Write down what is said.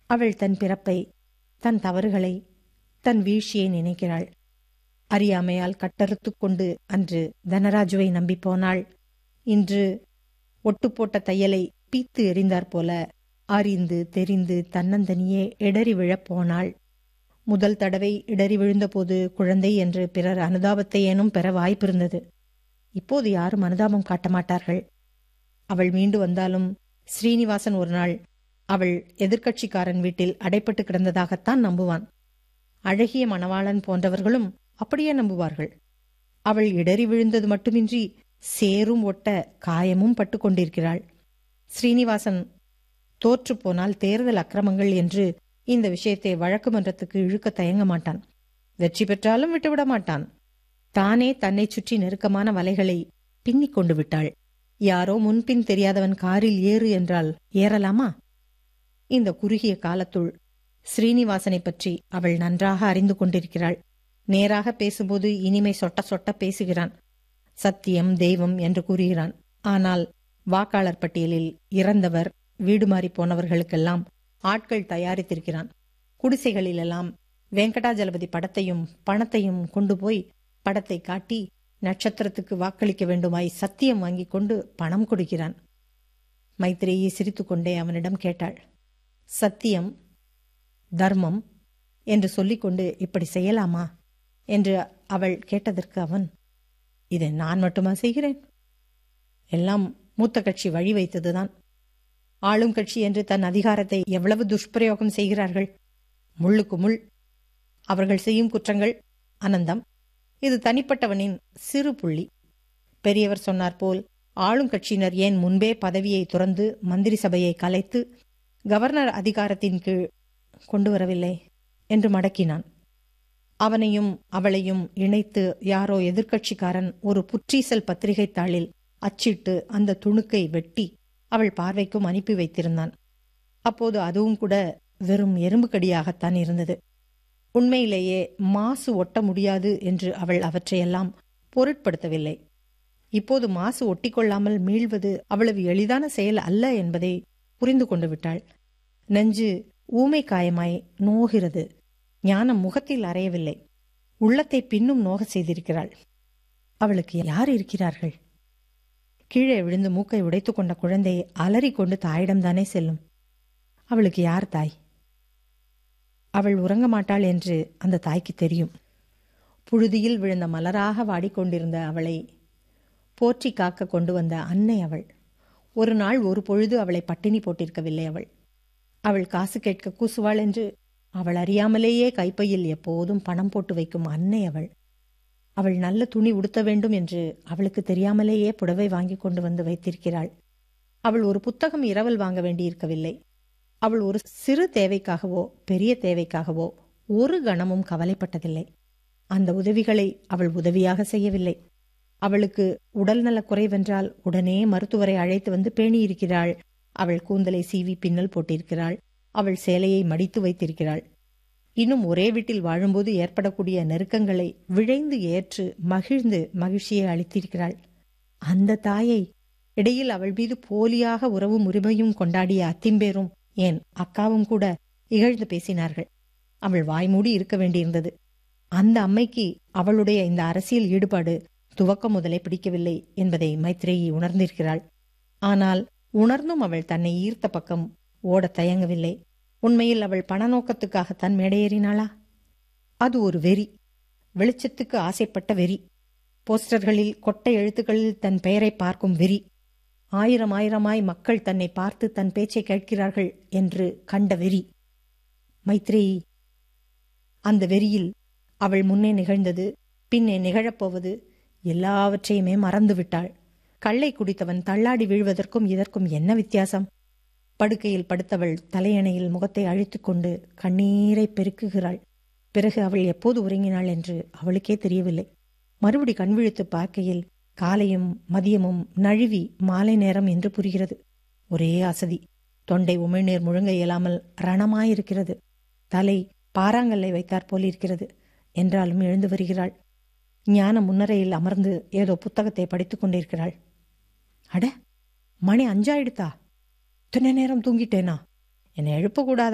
அவள் தன் பிறப்பை தன் தவறுகளை தன் வீழ்ச்சியை நினைக்கிறாள் அறியாமையால் கட்டறுத்துக் கொண்டு அன்று தனராஜுவை நம்பி போனாள் இன்று ஒட்டுப்போட்ட தையலை பீத்து எறிந்தாற் போல அறிந்து தெரிந்து தன்னந்தனியே இடறி விழப் போனாள் முதல் தடவை இடறி விழுந்தபோது குழந்தை என்று பிறர் அனுதாபத்தை ஏனும் பெற வாய்ப்பிருந்தது இப்போது யாரும் அனுதாபம் காட்ட மாட்டார்கள் அவள் மீண்டு வந்தாலும் ஸ்ரீனிவாசன் ஒரு நாள் அவள் எதிர்க்கட்சிக்காரன் வீட்டில் அடைப்பட்டு கிடந்ததாகத்தான் நம்புவான் அழகிய மணவாளன் போன்றவர்களும் அப்படியே நம்புவார்கள் அவள் இடறி விழுந்தது மட்டுமின்றி சேரும் ஒட்ட காயமும் பட்டு கொண்டிருக்கிறாள் ஸ்ரீனிவாசன் தோற்று போனால் தேர்தல் அக்கிரமங்கள் என்று இந்த விஷயத்தை வழக்கு மன்றத்துக்கு இழுக்க தயங்க மாட்டான் வெற்றி பெற்றாலும் விட்டுவிட மாட்டான் தானே தன்னை சுற்றி நெருக்கமான வலைகளை பின்னிக் கொண்டு விட்டாள் யாரோ முன்பின் தெரியாதவன் காரில் ஏறு என்றால் ஏறலாமா இந்த குறுகிய காலத்துள் ஸ்ரீனிவாசனை பற்றி அவள் நன்றாக அறிந்து கொண்டிருக்கிறாள் நேராக பேசும்போது இனிமை சொட்ட சொட்ட பேசுகிறான் சத்தியம் தெய்வம் என்று கூறுகிறான் ஆனால் வாக்காளர் பட்டியலில் இறந்தவர் வீடு மாறி போனவர்களுக்கெல்லாம் ஆட்கள் தயாரித்திருக்கிறான் குடிசைகளிலெல்லாம் வெங்கடாஜலபதி படத்தையும் பணத்தையும் கொண்டு போய் படத்தை காட்டி நட்சத்திரத்துக்கு வாக்களிக்க வேண்டுமாய் சத்தியம் வாங்கிக் கொண்டு பணம் கொடுக்கிறான் மைத்ரேயி சிரித்துக்கொண்டே அவனிடம் கேட்டாள் சத்தியம் தர்மம் என்று சொல்லிக்கொண்டு இப்படி செய்யலாமா என்று அவள் கேட்டதற்கு அவன் இதை நான் மட்டுமா செய்கிறேன் எல்லாம் மூத்த கட்சி வழி வைத்ததுதான் ஆளும் கட்சி என்று தன் அதிகாரத்தை எவ்வளவு துஷ்பிரயோகம் செய்கிறார்கள் முள்ளுக்கு முள் அவர்கள் செய்யும் குற்றங்கள் அனந்தம் இது தனிப்பட்டவனின் சிறு புள்ளி பெரியவர் சொன்னார் போல் ஆளும் கட்சியினர் ஏன் முன்பே பதவியை துறந்து மந்திரி சபையை கலைத்து கவர்னர் அதிகாரத்தின் கீழ் கொண்டு வரவில்லை என்று மடக்கினான் அவனையும் அவளையும் இணைத்து யாரோ எதிர்க்கட்சிக்காரன் ஒரு புற்றீசல் பத்திரிகை தாளில் அச்சிட்டு அந்த துணுக்கை வெட்டி அவள் பார்வைக்கும் அனுப்பி வைத்திருந்தான் அப்போது அதுவும் கூட வெறும் எறும்புக்கடியாகத்தான் இருந்தது உண்மையிலேயே மாசு ஒட்ட முடியாது என்று அவள் அவற்றையெல்லாம் பொருட்படுத்தவில்லை இப்போது மாசு ஒட்டிக்கொள்ளாமல் மீள்வது அவ்வளவு எளிதான செயல் அல்ல என்பதை புரிந்து கொண்டு விட்டாள் நெஞ்சு ஊமை காயமாய் நோகிறது ஞானம் முகத்தில் அறையவில்லை உள்ளத்தை பின்னும் நோக செய்திருக்கிறாள் அவளுக்கு யார் இருக்கிறார்கள் கீழே விழுந்து மூக்கை உடைத்துக் கொண்ட குழந்தை அலறிக்கொண்டு தாயிடம்தானே செல்லும் அவளுக்கு யார் தாய் அவள் உறங்க மாட்டாள் என்று அந்த தாய்க்கு தெரியும் புழுதியில் விழுந்த மலராக வாடிக்கொண்டிருந்த அவளை போற்றி காக்க கொண்டு வந்த அன்னை அவள் ஒரு நாள் ஒரு பொழுது அவளை பட்டினி போட்டிருக்கவில்லை அவள் அவள் காசு கேட்க கூசுவாள் என்று அவள் அறியாமலேயே கைப்பையில் எப்போதும் பணம் போட்டு வைக்கும் அன்னை அவள் அவள் நல்ல துணி உடுத்த வேண்டும் என்று அவளுக்கு தெரியாமலேயே புடவை வாங்கி கொண்டு வந்து வைத்திருக்கிறாள் அவள் ஒரு புத்தகம் இரவல் வாங்க வேண்டியிருக்கவில்லை அவள் ஒரு சிறு தேவைக்காகவோ பெரிய தேவைக்காகவோ ஒரு கணமும் கவலைப்பட்டதில்லை அந்த உதவிகளை அவள் உதவியாக செய்யவில்லை அவளுக்கு உடல்நலக் குறைவென்றால் உடனே மருத்துவரை அழைத்து வந்து பேணியிருக்கிறாள் அவள் கூந்தலை சீவி பின்னல் போட்டிருக்கிறாள் அவள் சேலையை மடித்து வைத்திருக்கிறாள் இன்னும் ஒரே வீட்டில் வாழும்போது ஏற்படக்கூடிய நெருக்கங்களை விழைந்து ஏற்று மகிழ்ந்து மகிழ்ச்சியை அளித்திருக்கிறாள் அந்த தாயை இடையில் அவள் மீது போலியாக உறவும் உரிமையும் கொண்டாடிய அத்திம்பேரும் ஏன் அக்காவும் கூட இகழ்ந்து பேசினார்கள் அவள் வாய்மூடி இருக்க வேண்டியிருந்தது அந்த அம்மைக்கு அவளுடைய இந்த அரசியல் ஈடுபாடு துவக்கம் முதலே பிடிக்கவில்லை என்பதை மைத்ரேயி உணர்ந்திருக்கிறாள் ஆனால் உணர்ந்தும் அவள் தன்னை ஈர்த்த பக்கம் ஓடத் தயங்கவில்லை உண்மையில் அவள் பண நோக்கத்துக்காகத்தான் மேடையேறினாளா அது ஒரு வெறி வெளிச்சத்துக்கு ஆசைப்பட்ட வெறி போஸ்டர்களில் கொட்டை எழுத்துக்களில் தன் பெயரை பார்க்கும் வெறி ஆயிரம் ஆயிரமாய் மக்கள் தன்னை பார்த்து தன் பேச்சை கேட்கிறார்கள் என்று கண்ட வெறி மைத்ரேயி அந்த வெறியில் அவள் முன்னே நிகழ்ந்தது பின்னே நிகழப்போவது எல்லாவற்றையுமே மறந்துவிட்டாள் கள்ளை குடித்தவன் தள்ளாடி வீழ்வதற்கும் இதற்கும் என்ன வித்தியாசம் படுக்கையில் படுத்தவள் தலையணையில் முகத்தை அழித்துக் கொண்டு கண்ணீரை பெருக்குகிறாள் பிறகு அவள் எப்போது உறங்கினாள் என்று அவளுக்கே தெரியவில்லை மறுபடி கண்விழித்து பார்க்கையில் காலையும் மதியமும் நழுவி மாலை நேரம் என்று புரிகிறது ஒரே அசதி தொண்டை உமிழ்நீர் முழுங்க இயலாமல் ரணமாயிருக்கிறது தலை பாறாங்கல்லை வைத்தாற் போல் இருக்கிறது என்றாலும் எழுந்து வருகிறாள் ஞான முன்னரையில் அமர்ந்து ஏதோ புத்தகத்தை படித்துக் கொண்டிருக்கிறாள் அட மணி அஞ்சாயிடுத்தா இத்தனை நேரம் தூங்கிட்டேனா என்னை எழுப்பக்கூடாதா